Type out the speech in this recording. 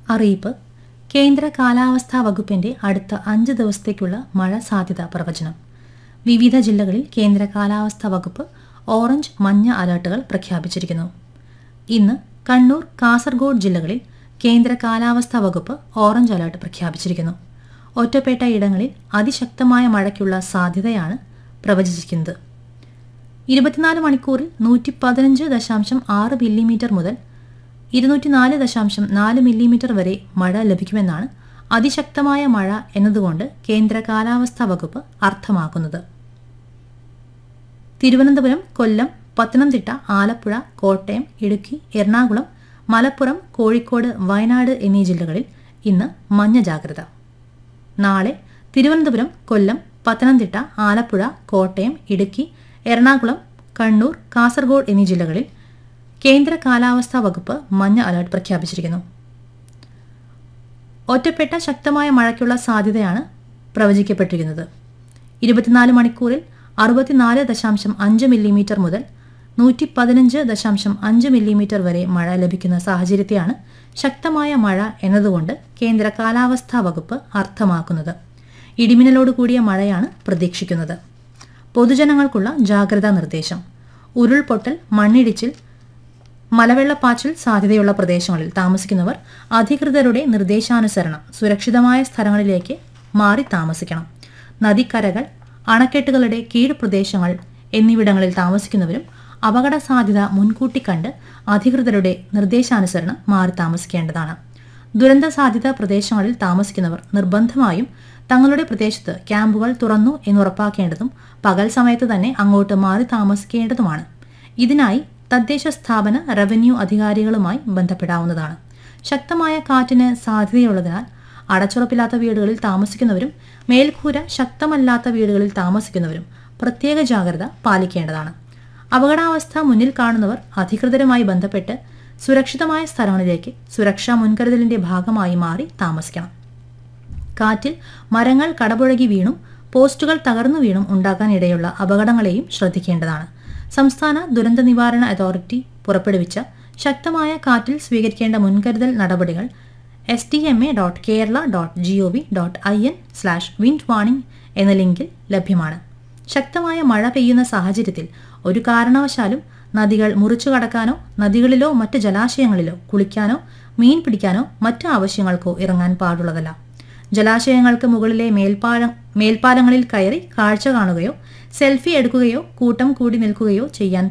അറിയിപ്പ് കേന്ദ്ര കാലാവസ്ഥാ വകുപ്പിന്റെ അടുത്ത അഞ്ച് ദിവസത്തേക്കുള്ള മഴ സാധ്യത പ്രവചനം വിവിധ ജില്ലകളിൽ കേന്ദ്ര കാലാവസ്ഥാ വകുപ്പ് ഓറഞ്ച് മഞ്ഞ അലർട്ടുകൾ പ്രഖ്യാപിച്ചിരിക്കുന്നു ഇന്ന് കണ്ണൂർ കാസർഗോഡ് ജില്ലകളിൽ കേന്ദ്ര കാലാവസ്ഥാ വകുപ്പ് ഓറഞ്ച് അലർട്ട് പ്രഖ്യാപിച്ചിരിക്കുന്നു ഒറ്റപ്പെട്ട ഇടങ്ങളിൽ അതിശക്തമായ മഴയ്ക്കുള്ള സാധ്യതയാണ് പ്രവചിച്ചിരിക്കുന്നത് ഇരുപത്തിനാല് മണിക്കൂറിൽ നൂറ്റി പതിനഞ്ച് ദശാംശം ആറ് മില്ലിമീറ്റർ മുതൽ ഇരുന്നൂറ്റിനാല് ദശാംശം നാല് മില്ലിമീറ്റർ വരെ മഴ ലഭിക്കുമെന്നാണ് അതിശക്തമായ മഴ എന്നതുകൊണ്ട് കേന്ദ്ര കാലാവസ്ഥാ വകുപ്പ് അർത്ഥമാക്കുന്നത് തിരുവനന്തപുരം കൊല്ലം പത്തനംതിട്ട ആലപ്പുഴ കോട്ടയം ഇടുക്കി എറണാകുളം മലപ്പുറം കോഴിക്കോട് വയനാട് എന്നീ ജില്ലകളിൽ ഇന്ന് മഞ്ഞ ജാഗ്രത നാളെ തിരുവനന്തപുരം കൊല്ലം പത്തനംതിട്ട ആലപ്പുഴ കോട്ടയം ഇടുക്കി എറണാകുളം കണ്ണൂർ കാസർഗോഡ് എന്നീ ജില്ലകളിൽ കേന്ദ്ര കാലാവസ്ഥാ വകുപ്പ് മഞ്ഞ അലർട്ട് പ്രഖ്യാപിച്ചിരിക്കുന്നു ഒറ്റപ്പെട്ട ശക്തമായ മഴയ്ക്കുള്ള സാധ്യതയാണ് പ്രവചിക്കപ്പെട്ടിരിക്കുന്നത് ഇരുപത്തിനാല് മണിക്കൂറിൽ അറുപത്തിനാല് ദശാംശം അഞ്ച് മില്ലിമീറ്റർ മുതൽ നൂറ്റി പതിനഞ്ച് ദശാംശം അഞ്ച് മില്ലിമീറ്റർ വരെ മഴ ലഭിക്കുന്ന സാഹചര്യത്തെയാണ് ശക്തമായ മഴ എന്നതുകൊണ്ട് കേന്ദ്ര കാലാവസ്ഥാ വകുപ്പ് അർത്ഥമാക്കുന്നത് ഇടിമിന്നലോട് കൂടിയ മഴയാണ് പ്രതീക്ഷിക്കുന്നത് പൊതുജനങ്ങൾക്കുള്ള ജാഗ്രതാ നിർദ്ദേശം ഉരുൾപൊട്ടൽ മണ്ണിടിച്ചിൽ മലവെള്ളപ്പാച്ചിൽ സാധ്യതയുള്ള പ്രദേശങ്ങളിൽ താമസിക്കുന്നവർ അധികൃതരുടെ നിർദ്ദേശാനുസരണം സുരക്ഷിതമായ സ്ഥലങ്ങളിലേക്ക് മാറി താമസിക്കണം നദിക്കരകൾ അണക്കെട്ടുകളുടെ കീഴ്പ്രദേശങ്ങൾ എന്നിവിടങ്ങളിൽ താമസിക്കുന്നവരും അപകട സാധ്യത മുൻകൂട്ടി കണ്ട് അധികൃതരുടെ നിർദ്ദേശാനുസരണം മാറി താമസിക്കേണ്ടതാണ് ദുരന്ത സാധ്യത പ്രദേശങ്ങളിൽ താമസിക്കുന്നവർ നിർബന്ധമായും തങ്ങളുടെ പ്രദേശത്ത് ക്യാമ്പുകൾ തുറന്നു എന്നുറപ്പാക്കേണ്ടതും പകൽ സമയത്ത് തന്നെ അങ്ങോട്ട് മാറി താമസിക്കേണ്ടതുമാണ് ഇതിനായി തദ്ദേശ സ്ഥാപന റവന്യൂ അധികാരികളുമായി ബന്ധപ്പെടാവുന്നതാണ് ശക്തമായ കാറ്റിന് സാധ്യതയുള്ളതിനാൽ അടച്ചുറപ്പില്ലാത്ത വീടുകളിൽ താമസിക്കുന്നവരും മേൽക്കൂര ശക്തമല്ലാത്ത വീടുകളിൽ താമസിക്കുന്നവരും പ്രത്യേക ജാഗ്രത പാലിക്കേണ്ടതാണ് അപകടാവസ്ഥ മുന്നിൽ കാണുന്നവർ അധികൃതരുമായി ബന്ധപ്പെട്ട് സുരക്ഷിതമായ സ്ഥലങ്ങളിലേക്ക് സുരക്ഷാ മുൻകരുതലിന്റെ ഭാഗമായി മാറി താമസിക്കണം കാറ്റിൽ മരങ്ങൾ കടപുഴകി വീണും പോസ്റ്റുകൾ തകർന്നു വീണും ഉണ്ടാകാൻ ഇടയുള്ള അപകടങ്ങളെയും ശ്രദ്ധിക്കേണ്ടതാണ് സംസ്ഥാന ദുരന്ത നിവാരണ അതോറിറ്റി പുറപ്പെടുവിച്ച ശക്തമായ കാറ്റിൽ സ്വീകരിക്കേണ്ട മുൻകരുതൽ നടപടികൾ S T M A dot Kerala dot G O V dot I N slash wind warning എന്ന ലിങ്കിൽ ലഭ്യമാണ് ശക്തമായ മഴ പെയ്യുന്ന സാഹചര്യത്തിൽ ഒരു കാരണവശാലും നദികൾ മുറിച്ചു കടക്കാനോ നദികളിലോ മറ്റ് ജലാശയങ്ങളിലോ കുളിക്കാനോ മീൻ പിടിക്കാനോ മറ്റ് ആവശ്യങ്ങൾക്കോ ഇറങ്ങാൻ പാടുള്ളതല്ല ജലാശയങ്ങൾക്ക് മുകളിലെ മേൽപ്പാലം മേൽപ്പാലങ്ങളിൽ കയറി കാഴ്ച കാണുകയോ സെൽഫി എടുക്കുകയോ കൂട്ടം കൂടി നിൽക്കുകയോ ചെയ്യാൻ